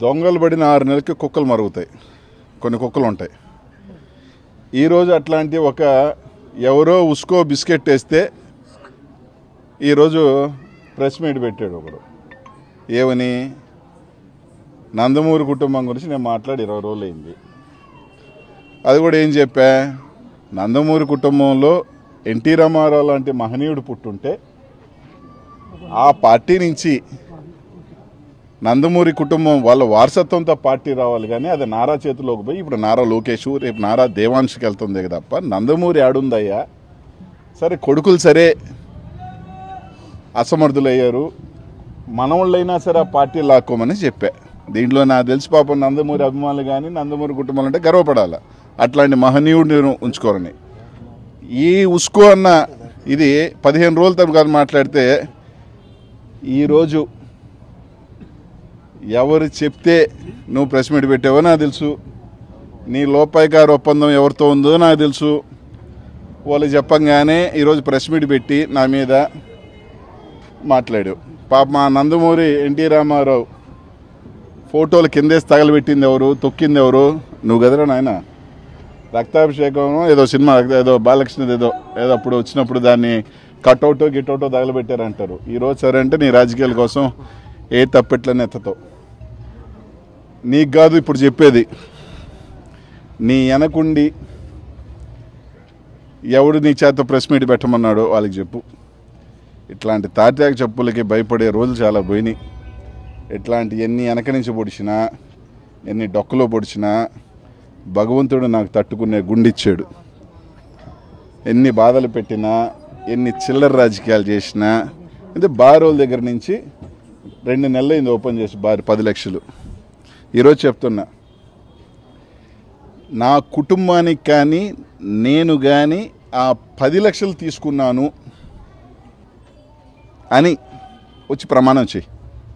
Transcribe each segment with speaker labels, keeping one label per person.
Speaker 1: దొంగలు పడిన ఆరు నెలలకి కుక్కలు మరుగుతాయి కొన్ని కుక్కలు ఉంటాయి ఈరోజు అట్లాంటి ఒక ఎవరో ఉస్కో బిస్కెట్ వేస్తే ఈరోజు ప్రెస్ మీట్ పెట్టాడు ఒకడు ఏమని నందమూరి కుటుంబం గురించి నేను మాట్లాడి ఇరవై రోజులు అయింది అది కూడా ఏం చెప్పా నందమూరి కుటుంబంలో ఎన్టీ రామారావు లాంటి మహనీయుడు పుట్టుంటే ఆ పార్టీ నుంచి నందమూరి కుటుంబం వాళ్ళ వారసత్వంతో పార్టీ రావాలి కానీ అది నారా చేతిలోకి పోయి ఇప్పుడు నారా లోకేష్ రేపు నారా దేవాంశకి వెళ్తుంది తప్ప నందమూరి ఆడుందయ్యా సరే కొడుకులు సరే అసమర్థులయ్యారు మనవాళ్ళైనా సరే ఆ పార్టీ లాక్కోమని చెప్పా దీంట్లో నాకు తెలిసి పాపం నందమూరి అభిమానులు కానీ నందమూరి కుటుంబాలు అంటే గర్వపడాలి అట్లాంటి మహనీయుడిని ఉంచుకోరని ఈ ఉస్కో అన్న ఇది పదిహేను రోజుల తర్వాత మాట్లాడితే ఈరోజు ఎవరు చెప్తే నువ్వు ప్రెస్ మీట్ పెట్టావో నాకు తెలుసు నీ లోపాయికారు ఒప్పందం ఎవరితో ఉందో నాకు తెలుసు వాళ్ళు చెప్పంగానే ఈరోజు ప్రెస్ మీట్ పెట్టి నా మీద మాట్లాడావు పాప మా నందమూరి ఎన్టీ రామారావు ఫోటోలు కిందేసి తగలబెట్టింది ఎవరు తొక్కింది ఎవరు నువ్వు కదరా నాయన రక్తాభిషేకం ఏదో సినిమా ఏదో బాలకృష్ణది ఏదో ఏదో అప్పుడు వచ్చినప్పుడు దాన్ని కట్అవుట్ గిట్అవుట్ తగలబెట్టారంటారు ఈరోజు సరే అంటే నీ రాజకీయాల కోసం ఏ తప్పెట్లని ఎత్తతో నీకు కాదు ఇప్పుడు చెప్పేది నీ వెనకుండి ఎవడు నీ చేత ప్రెస్ మీట్ పెట్టమన్నాడో వాళ్ళకి చెప్పు ఇట్లాంటి తాటాక చెప్పులకి భయపడే రోజులు చాలా పోయినాయి ఇట్లాంటి ఎన్ని వెనక నుంచి పొడిచినా ఎన్ని డొక్కలో పొడిచినా భగవంతుడు నాకు తట్టుకునే గుండిచ్చాడు ఎన్ని బాధలు పెట్టినా ఎన్ని చిల్లర రాజకీయాలు చేసినా అంటే బారోల దగ్గర నుంచి రెండు నెలలు అయింది ఓపెన్ చేసి బార్ పది లక్షలు ఈరోజు చెప్తున్నా నా కుటుంబానికి కానీ నేను కానీ ఆ పది లక్షలు తీసుకున్నాను అని వచ్చి ప్రమాణం చేయి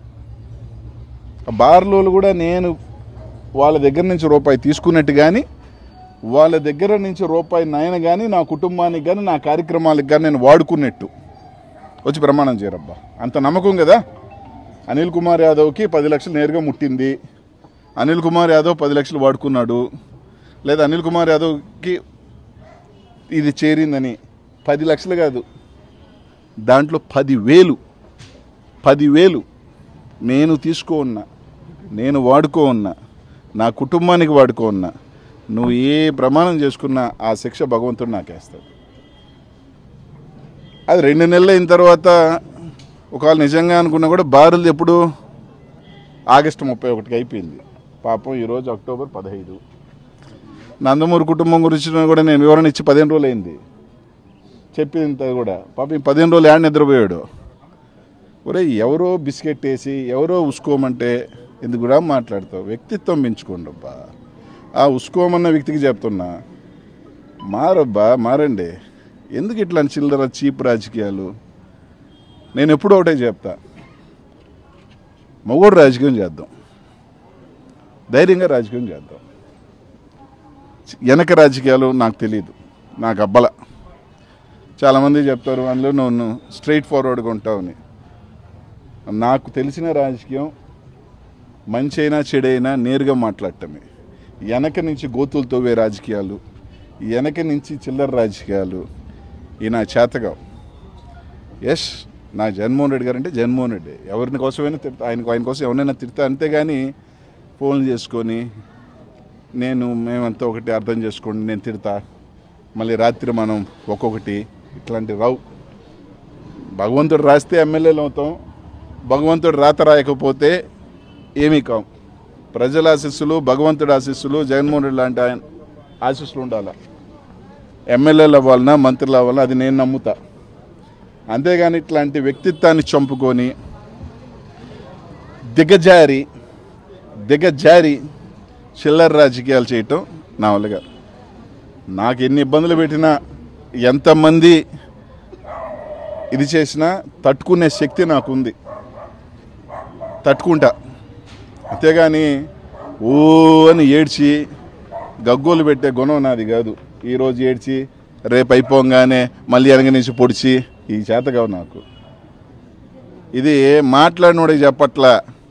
Speaker 1: ఆ బార్లోలు కూడా నేను వాళ్ళ దగ్గర నుంచి రూపాయి తీసుకున్నట్టు కానీ వాళ్ళ దగ్గర నుంచి రూపాయి నయన కానీ నా కుటుంబానికి కానీ నా కార్యక్రమాలకు కానీ నేను వాడుకున్నట్టు వచ్చి ప్రమాణం చేయరబ్బా అంత నమ్మకం కదా అనిల్ కుమార్ యాదవ్కి పది లక్షలు నేరుగా ముట్టింది అనిల్ కుమార్ యాదవ్ పది లక్షలు వాడుకున్నాడు లేదా అనిల్ కుమార్ యాదవ్కి ఇది చేరిందని పది లక్షలు కాదు దాంట్లో పదివేలు పదివేలు నేను తీసుకో ఉన్నా నేను వాడుకో ఉన్నా నా కుటుంబానికి వాడుకో ఉన్నా నువ్వు ఏ ప్రమాణం చేసుకున్నా ఆ శిక్ష భగవంతుడు నాకేస్తాడు అది రెండు నెలలు అయిన తర్వాత ఒకవేళ నిజంగా అనుకున్నా కూడా బారులు ఎప్పుడు ఆగస్టు ముప్పై ఒకటికి అయిపోయింది పాపం ఈరోజు అక్టోబర్ పదహైదు నందమూరి కుటుంబం గురించి కూడా నేను వివరణ ఇచ్చి పదిహేను రోజులు అయింది చెప్పింది కూడా పాపం ఈ పదిహేను రోజులు యాడ్ నిద్రపోయాడు ఒరే ఎవరో బిస్కెట్ వేసి ఎవరో ఉసుకోమంటే ఎందుకు కూడా మాట్లాడతావు వ్యక్తిత్వం పెంచుకోండి అబ్బా ఆ ఉసుకోమన్న వ్యక్తికి చెప్తున్నా మారబ్బా మారండి ఎందుకు ఇట్లా చిల్లర చీప్ రాజకీయాలు నేను ఎప్పుడూ ఒకటే చెప్తా మగోడు రాజకీయం చేద్దాం ధైర్యంగా రాజకీయం చేద్దాం వెనక రాజకీయాలు నాకు తెలియదు నాకు అబ్బల చాలామంది చెప్తారు అందులో నువ్వు స్ట్రైట్ ఫార్వర్డ్గా ఉంటావని నాకు తెలిసిన రాజకీయం మంచి అయినా చెడైనా నేరుగా మాట్లాడటమే వెనక నుంచి గోతులు తవ్వే రాజకీయాలు వెనక నుంచి చిల్లర రాజకీయాలు ఈ నా చేతగా ఎస్ నా జగన్మోహన్ రెడ్డి గారు అంటే జగన్మోహన్ రెడ్డి ఎవరిని కోసమైనా తిడతా ఆయన ఆయన కోసం ఎవరైనా తిడతా అంతేగాని ఫోన్లు చేసుకొని నేను మేమంతా ఒకటి అర్థం చేసుకోండి నేను తిడతా మళ్ళీ రాత్రి మనం ఒక్కొక్కటి ఇట్లాంటి రావు భగవంతుడు రాస్తే ఎమ్మెల్యేలు అవుతాం భగవంతుడు రాత రాయకపోతే ఏమీ కాం ప్రజల ఆశీస్సులు భగవంతుడి ఆశీస్సులు జగన్మోహన్ రెడ్డి లాంటి ఆయన ఆశీస్సులు ఉండాలి ఎమ్మెల్యేలు అవ్వాలన్నా మంత్రులు అవ్వాలన్నా అది నేను నమ్ముతా అంతేగాని ఇట్లాంటి వ్యక్తిత్వాన్ని చంపుకొని దిగజారి దిగజారి చిల్లర రాజకీయాలు చేయటం నా వల్లగా నాకు ఎన్ని ఇబ్బందులు పెట్టినా ఎంతమంది ఇది చేసినా తట్టుకునే శక్తి నాకుంది తట్టుకుంటా అంతేగాని ఓ అని ఏడ్చి గగ్గోలు పెట్టే గుణం నాది కాదు ఈరోజు ఏడ్చి రేపు అయిపోగానే మళ్ళీ వెనక నుంచి పొడిచి ఈ చేత కావు నాకు ఇది మాట్లాడినోడికి చెప్పట్లా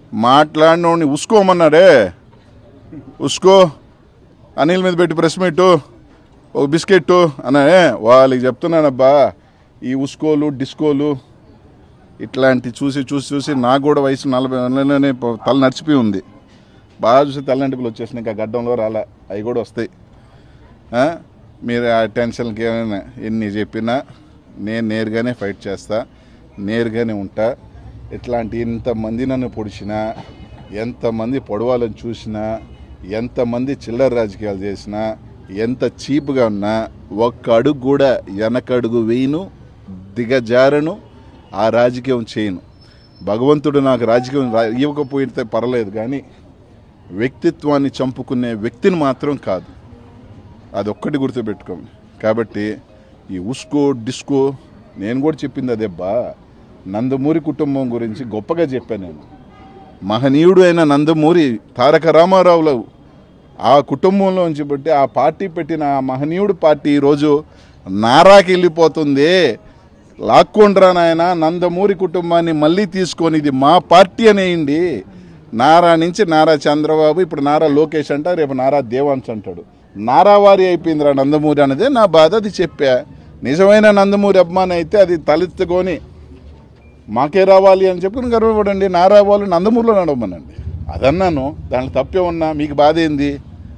Speaker 1: మాట్లాడినోడిని ఉసుకోమన్నాడే ఉసుకో అనిల్ మీద పెట్టి ప్రెస్ మీట్ ఒక బిస్కెట్ అనే వాళ్ళకి చెప్తున్నానబ్బా ఈ ఉస్కోలు డిస్కోలు ఇట్లాంటి చూసి చూసి చూసి నాకు కూడా వయసు నలభై నెలలోనే ప- తల నడిచిపోయి ఉంది బాగా చూసి తలనంటికలు వచ్చేసినాయి ఇంకా గడ్డంలో రాలే అవి కూడా వస్తాయి ఆ? మీరు ఆ టెన్షన్కి ఏమైనా ఎన్ని చెప్పినా నేను నేరుగానే ఫైట్ చేస్తా నేరుగానే ఉంటా ఇట్లాంటి ఇంతమంది నన్ను పొడిచినా ఎంతమంది పొడవాలని చూసినా ఎంతమంది చిల్లర రాజకీయాలు చేసినా ఎంత చీప్గా ఉన్నా ఒక్క అడుగు కూడా వెనకడుగు వేయను దిగజారను ఆ రాజకీయం చేయను భగవంతుడు నాకు రాజకీయం రా- ఇవ్వకపోతే పర్లేదు కానీ వ్యక్తిత్వాన్ని చంపుకునే వ్యక్తిని మాత్రం కాదు అది ఒక్కటి గుర్తుపెట్టుకోండి కాబట్టి ఈ ఉస్కో డిస్కో నేను కూడా చెప్పింది అదేబ్బా నందమూరి కుటుంబం గురించి గొప్పగా చెప్పాను నేను మహనీయుడు అయిన నందమూరి తారక రామారావులు ఆ కుటుంబంలోంచి బట్టి ఆ పార్టీ పెట్టిన ఆ మహనీయుడు పార్టీ ఈరోజు నారాకి వెళ్ళిపోతుంది లాక్కొండ్రా నాయన నందమూరి కుటుంబాన్ని మళ్ళీ తీసుకొని ఇది మా పార్టీ అనేయండి నారా నుంచి నారా చంద్రబాబు ఇప్పుడు నారా లోకేష్ అంట రేపు నారా దేవాన్స్ అంటాడు నారావారి అయిపోయిందిరా నందమూరి అనేది నా బాధ అది చెప్పా నిజమైన నందమూరి అభిమాని అయితే అది తలెత్తుకొని మాకే రావాలి అని చెప్పుకుని గర్వపడండి నా రావాలి నందమూరిలో నడవమనండి అదన్నాను దాంట్లో తప్పే ఉన్నా మీకు బాధ ఏంది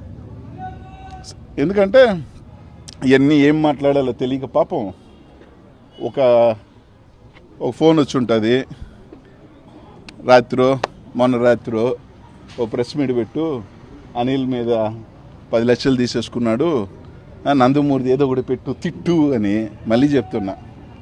Speaker 1: ఎందుకంటే ఇవన్నీ ఏం మాట్లాడాలో తెలియక పాపం ఒక ఒక ఫోన్ వచ్చి ఉంటుంది రాత్రో మొన్న రాత్రో ఓ ప్రెస్ మీట్ పెట్టు అనిల్ మీద పది లక్షలు తీసేసుకున్నాడు ఆ, నందమూరిది ఏదో ఒకటి పెట్టు తిట్టు అని మళ్ళీ చెప్తున్నా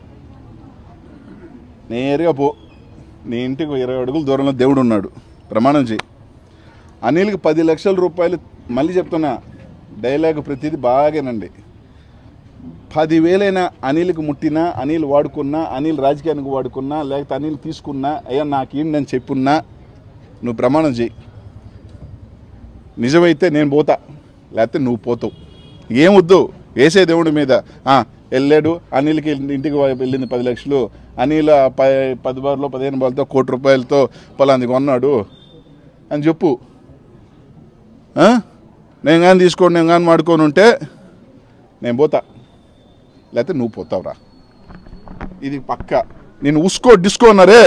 Speaker 1: నేరుగా పో నీ ఇంటికి ఇరవై అడుగుల దూరంలో దేవుడు ఉన్నాడు ప్రమాణం చేయి అనిల్కి పది లక్షల రూపాయలు మళ్ళీ చెప్తున్నా డైలాగ్ ప్రతిదీ బాగానండి పదివేలైనా అనిల్కి ముట్టినా అనిల్ వాడుకున్నా అనిల్ రాజకీయానికి వాడుకున్నా లేకపోతే అనిల్ తీసుకున్నా అయ్యా నాకు ఏంటని చెప్పున్నా నువ్వు ప్రమాణం చేయి నిజమైతే నేను పోతా లేకపోతే నువ్వు పోతావు ఏం వద్దు వేసే దేవుడి మీద ఆ, వెళ్ళాడు అనిల్కి ఇంటికి వెళ్ళింది పది లక్షలు అనిల్ ఆ ప పది బార్లో పదిహేను బార్లతో కోటి రూపాయలతో పలాంది కొన్నాడు అని చెప్పు ఆ? నేను కానీ తీసుకోండి నేను కానీ మాడుకొని ఉంటే నేను పోతా లేకపోతే నువ్వు పోతావురా ఇది పక్క నేను ఉసుకో డిస్కో అన్నారే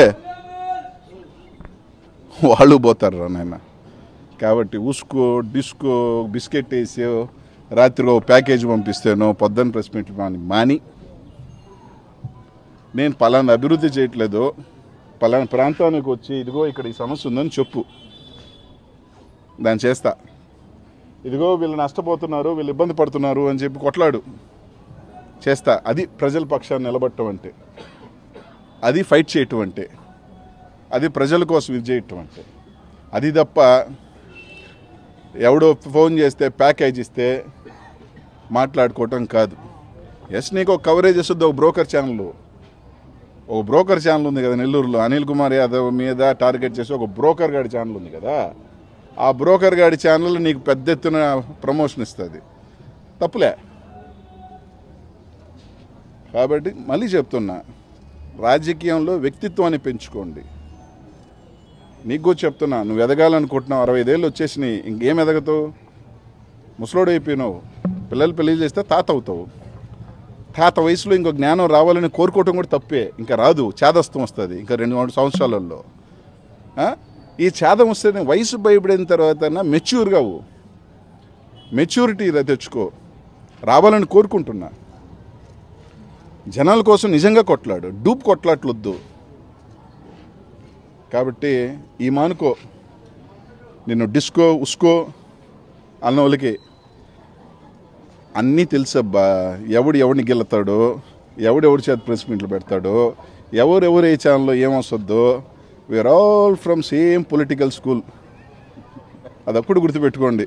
Speaker 1: వాళ్ళు పోతారు రా నాయన కాబట్టి ఉస్కో డిస్కో బిస్కెట్ వేసి రాత్రి ఓ ప్యాకేజ్ పంపిస్తాను పొద్దున్న ప్రెస్ మీట్ మాని మాని నేను పలానా అభివృద్ధి చేయట్లేదు పలానా ప్రాంతానికి వచ్చి ఇదిగో ఇక్కడ ఈ సమస్య ఉందని చెప్పు దాన్ని చేస్తా ఇదిగో వీళ్ళు నష్టపోతున్నారు వీళ్ళు ఇబ్బంది పడుతున్నారు అని చెప్పి కొట్లాడు చేస్తా అది ప్రజల పక్షాన్ని నిలబడటం అంటే అది ఫైట్ చేయటం అంటే అది ప్రజల కోసం ఇది చేయటం అంటే అది తప్ప ఎవడో ఫోన్ చేస్తే ప్యాకేజ్ ఇస్తే మాట్లాడుకోవటం కాదు ఎస్ నీకు ఒక కవరేజ్ వస్తుంది ఒక బ్రోకర్ ఛానల్ ఒక బ్రోకర్ ఛానల్ ఉంది కదా నెల్లూరులో అనిల్ కుమార్ యాదవ్ మీద టార్గెట్ చేసి ఒక బ్రోకర్ గాడి ఛానల్ ఉంది కదా ఆ బ్రోకర్ గాడి ఛానల్ నీకు పెద్ద ఎత్తున ప్రమోషన్ ఇస్తుంది తప్పులే కాబట్టి మళ్ళీ చెప్తున్నా రాజకీయంలో వ్యక్తిత్వాన్ని పెంచుకోండి నీకు కూడా చెప్తున్నా నువ్వు ఎదగాలనుకుంటున్నావు అరవై ఐదేళ్ళు వచ్చేసినాయి ఇంకేం ఎదగతావు ముసలోడు అయిపోయినావు పిల్లలు పెళ్లి చేస్తే తాత అవుతావు తాత వయసులో ఇంకో జ్ఞానం రావాలని కోరుకోవటం కూడా తప్పే ఇంకా రాదు చేదస్తం వస్తుంది ఇంకా రెండు మూడు సంవత్సరాలలో ఆ? ఈ చేదం వస్తే వయసు భయపడిన తర్వాత మెచ్యూర్గా అవ్వు మెచ్యూరిటీ తెచ్చుకో రావాలని కోరుకుంటున్నా జనాల కోసం నిజంగా కొట్లాడు డూప్ కొట్లాట్లొద్దు కాబట్టి ఈ మానుకో నిన్ను డిస్కో ఉస్కో అన్న వాళ్ళకి అన్నీ తెలుసబ్బా ఎవడు ఎవడిని గెలుతాడో ఎవడెవడి చేత ప్రెస్ మీట్లు పెడతాడో ఎవరెవరు ఏ ఛానల్లో ఏమొస్తుందో we're all from same political school అదప్పుడు గుర్తుపెట్టుకోండి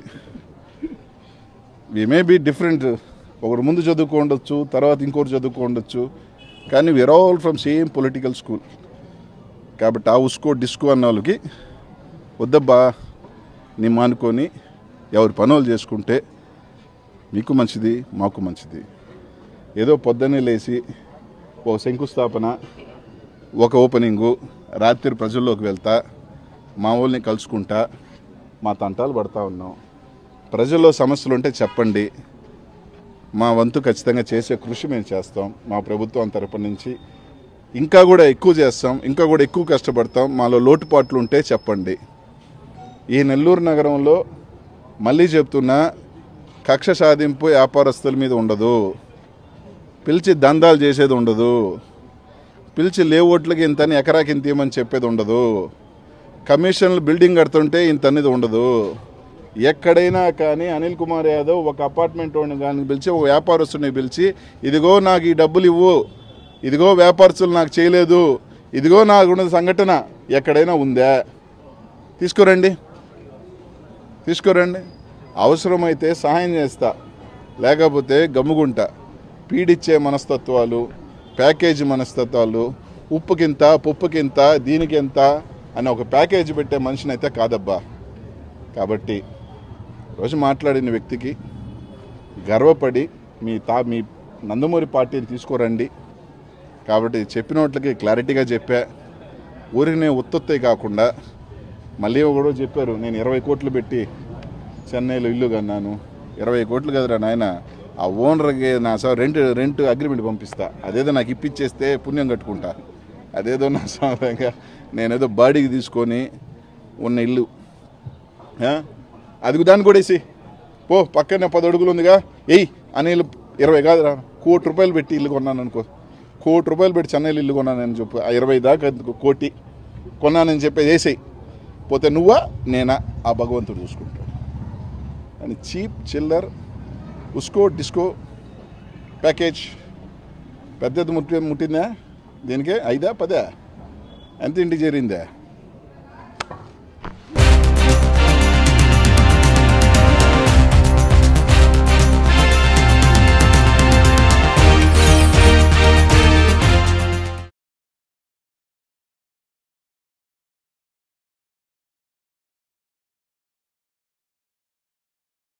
Speaker 1: వి మే బీ డిఫరెంట్ ఒకరు ముందు చదువుకో ఉండొచ్చు తర్వాత ఇంకోరు చదువుకో ఉండొచ్చు కానీ we're all from same political school కాబట్టి ఆ ఉస్కో డిస్కో అన్న వాళ్ళకి వద్దబ్బా నీ మానుకొని ఎవరి పనులు చేసుకుంటే మీకు మంచిది మాకు మంచిది ఏదో పొద్దున్నే లేచి ఒక శంకుస్థాపన ఒక ఓపెనింగు రాత్రి ప్రజల్లోకి వెళ్తా మా వాళ్ళని కలుసుకుంటా మా తంటాలు పడతా ఉన్నాం ప్రజల్లో సమస్యలు ఉంటే చెప్పండి మా వంతు ఖచ్చితంగా చేసే కృషి మేము చేస్తాం మా ప్రభుత్వం తరపు నుంచి ఇంకా కూడా ఎక్కువ చేస్తాం ఇంకా కూడా ఎక్కువ కష్టపడతాం మాలో లోటుపాట్లు ఉంటే చెప్పండి ఈ నెల్లూరు నగరంలో మళ్ళీ చెప్తున్నా కక్ష సాధింపు వ్యాపారస్తుల మీద ఉండదు పిలిచి దందాలు చేసేది ఉండదు పిలిచి లేఅవుట్లకి ఇంతని ఎకరాకి ఇంత ఇవ్వమని చెప్పేది ఉండదు కమిషన్లు బిల్డింగ్ కడుతుంటే ఇంత అనేది ఉండదు ఎక్కడైనా కానీ అనిల్ కుమార్ యాదవ్ ఒక అపార్ట్మెంట్ ఓని కానీ పిలిచి ఒక వ్యాపారస్తుని పిలిచి ఇదిగో నాకు ఈ డబ్బులు ఇవ్వు ఇదిగో వ్యాపారస్తులు నాకు చేయలేదు ఇదిగో నాకు ఉన్న సంఘటన ఎక్కడైనా ఉందా తీసుకురండి తీసుకురండి అవసరమైతే సహాయం చేస్తా లేకపోతే గమ్ముగుంటా పీడిచ్చే మనస్తత్వాలు ప్యాకేజీ మనస్తత్వాలు ఉప్పుకింత పప్పుకింత దీనికింత అని ఒక ప్యాకేజీ పెట్టే మనిషిని అయితే కాదబ్బా కాబట్టి రోజు మాట్లాడిన వ్యక్తికి గర్వపడి మీ తా మీ నందమూరి పార్టీని తీసుకురండి కాబట్టి చెప్పినట్లకి క్లారిటీగా చెప్పా ఊరిని ఉత్తొత్తే కాకుండా మళ్ళీ కూడా చెప్పారు నేను ఇరవై కోట్లు పెట్టి చెన్నైలో ఇల్లు కన్నాను ఇరవై కోట్లు కదరా నాయన ఆ ఓనర్కి నా స రెంట్ రెంట్ అగ్రిమెంట్ పంపిస్తా అదేదో నాకు ఇప్పించేస్తే పుణ్యం కట్టుకుంటా అదేదో నా సొంతంగా నేనేదో బాడీకి తీసుకొని ఉన్న ఇల్లు ఆ? అది దాన్ని కూడా వేసి పో పక్కనే పది అడుగులు ఉందిగా ఎయ్ అనిల్ ఇరవై కాదురా కోటి రూపాయలు పెట్టి ఇల్లు కొన్నాను అనుకో కోటి రూపాయలు పెట్టి చెన్నైలో ఇల్లు కొన్నానని చెప్పు ఆ ఇరవై దాకా కోటి కొన్నానని చెప్పేది వేసేయి పోతే నువ్వా నేనా ఆ భగవంతుడు చూసుకుంటాడు అని చీప్ చిల్లర్ ఉస్కో డిస్కో ప్యాకేజ్ పెద్దది ముట్టి ముట్టిందా దీనికే ఐదా పదా ఎంత ఇంటికి చేరిందా